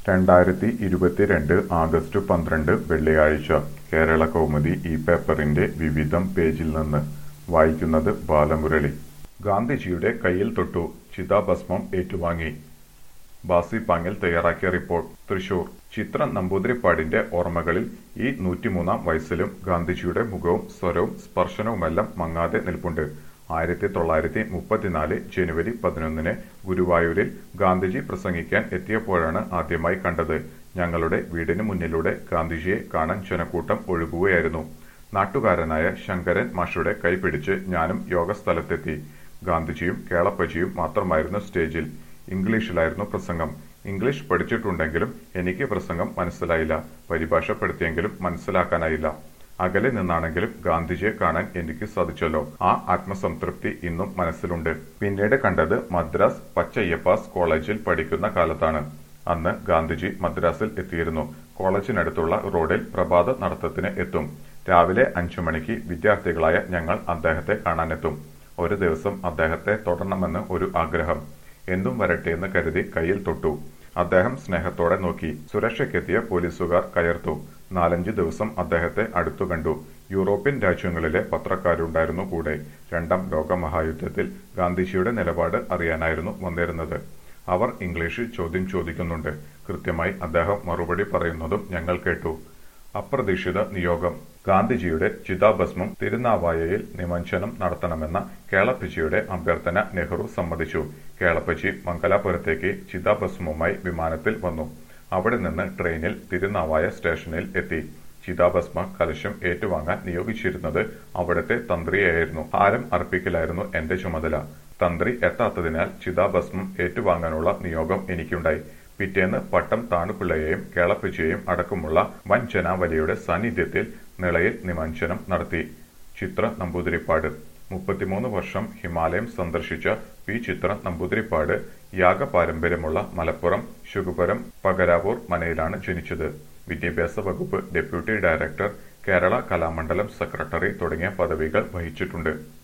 രണ്ടായിരത്തി ഇരുപത്തിരണ്ട് ആഗസ്റ്റ് പന്ത്രണ്ട് വെള്ളിയാഴ്ച കേരള കൗമുദി ഈ പേപ്പറിന്റെ വിവിധം പേജിൽ നിന്ന് വായിക്കുന്നത് ബാലമുരളി ഗാന്ധിജിയുടെ കയ്യിൽ തൊട്ടു ചിതാഭസ്മം ഏറ്റുവാങ്ങി ബാസി പാങ്ങിൽ തയ്യാറാക്കിയ റിപ്പോർട്ട് തൃശൂർ ചിത്ര നമ്പൂതിരിപ്പാടിന്റെ ഓർമ്മകളിൽ ഈ നൂറ്റിമൂന്നാം വയസ്സിലും ഗാന്ധിജിയുടെ മുഖവും സ്വരവും സ്പർശനവുമെല്ലാം മങ്ങാതെ നിൽപ്പുണ്ട് ആയിരത്തി തൊള്ളായിരത്തി മുപ്പത്തിനാല് ജനുവരി പതിനൊന്നിന് ഗുരുവായൂരിൽ ഗാന്ധിജി പ്രസംഗിക്കാൻ എത്തിയപ്പോഴാണ് ആദ്യമായി കണ്ടത് ഞങ്ങളുടെ വീടിന് മുന്നിലൂടെ ഗാന്ധിജിയെ കാണാൻ ജനക്കൂട്ടം ഒഴുകുകയായിരുന്നു നാട്ടുകാരനായ ശങ്കരൻ മാഷുടെ കൈപിടിച്ച് ഞാനും യോഗസ്ഥലത്തെത്തി ഗാന്ധിജിയും കേളപ്പജിയും മാത്രമായിരുന്നു സ്റ്റേജിൽ ഇംഗ്ലീഷിലായിരുന്നു പ്രസംഗം ഇംഗ്ലീഷ് പഠിച്ചിട്ടുണ്ടെങ്കിലും എനിക്ക് പ്രസംഗം മനസ്സിലായില്ല പരിഭാഷപ്പെടുത്തിയെങ്കിലും മനസ്സിലാക്കാനായില്ല അകലെ നിന്നാണെങ്കിലും ഗാന്ധിജിയെ കാണാൻ എനിക്ക് സാധിച്ചല്ലോ ആ ആത്മസംതൃപ്തി ഇന്നും മനസ്സിലുണ്ട് പിന്നീട് കണ്ടത് മദ്രാസ് പച്ചയ്യപ്പാസ് കോളേജിൽ പഠിക്കുന്ന കാലത്താണ് അന്ന് ഗാന്ധിജി മദ്രാസിൽ എത്തിയിരുന്നു കോളേജിനടുത്തുള്ള റോഡിൽ പ്രഭാത നടത്തത്തിന് എത്തും രാവിലെ അഞ്ചു മണിക്ക് വിദ്യാർത്ഥികളായ ഞങ്ങൾ അദ്ദേഹത്തെ കാണാനെത്തും ഒരു ദിവസം അദ്ദേഹത്തെ തൊടണമെന്ന് ഒരു ആഗ്രഹം എന്തും വരട്ടെ എന്ന് കരുതി കയ്യിൽ തൊട്ടു അദ്ദേഹം സ്നേഹത്തോടെ നോക്കി സുരക്ഷയ്ക്കെത്തിയ പോലീസുകാർ കയർത്തു നാലഞ്ചു ദിവസം അദ്ദേഹത്തെ അടുത്തു കണ്ടു യൂറോപ്യൻ രാജ്യങ്ങളിലെ പത്രക്കാരുണ്ടായിരുന്നു കൂടെ രണ്ടാം ലോക മഹായുദ്ധത്തിൽ ഗാന്ധിജിയുടെ നിലപാട് അറിയാനായിരുന്നു വന്നിരുന്നത് അവർ ഇംഗ്ലീഷിൽ ചോദ്യം ചോദിക്കുന്നുണ്ട് കൃത്യമായി അദ്ദേഹം മറുപടി പറയുന്നതും ഞങ്ങൾ കേട്ടു അപ്രതീക്ഷിത നിയോഗം ഗാന്ധിജിയുടെ ചിതാഭസ്മം തിരുനാവായയിൽ നിമഞ്ജനം നടത്തണമെന്ന കേളപ്പജിയുടെ അഭ്യർത്ഥന നെഹ്റു സമ്മതിച്ചു കേളപ്പജി മംഗലാപുരത്തേക്ക് ചിതാഭസ്മവുമായി വിമാനത്തിൽ വന്നു അവിടെ നിന്ന് ട്രെയിനിൽ തിരുനാവായ സ്റ്റേഷനിൽ എത്തി ചിതാഭസ്മ കലശം ഏറ്റുവാങ്ങാൻ നിയോഗിച്ചിരുന്നത് അവിടുത്തെ തന്ത്രിയായിരുന്നു ഹാരം അർപ്പിക്കലായിരുന്നു എന്റെ ചുമതല തന്ത്രി എത്താത്തതിനാൽ ചിതാഭസ്മം ഏറ്റുവാങ്ങാനുള്ള നിയോഗം എനിക്കുണ്ടായി പിറ്റേന്ന് പട്ടം താണുപിള്ളയെയും കേളപ്പജിയെയും അടക്കമുള്ള വൻ ജനാവലിയുടെ സാന്നിധ്യത്തിൽ നിളയിൽ നിമഞ്ജനം നടത്തി ചിത്ര നമ്പൂതിരിപ്പാട് മുപ്പത്തിമൂന്ന് വർഷം ഹിമാലയം സന്ദർശിച്ച പി ചിത്ര നമ്പൂതിരിപ്പാട് യാഗപാരമ്പര്യമുള്ള മലപ്പുറം ശുകുപുരം പകരാവൂർ മനയിലാണ് ജനിച്ചത് വിദ്യാഭ്യാസ വകുപ്പ് deputy director Kerala Kalamandalam secretary തുടങ്ങിയ പദവികൾ വഹിച്ചിട്ടുണ്ട്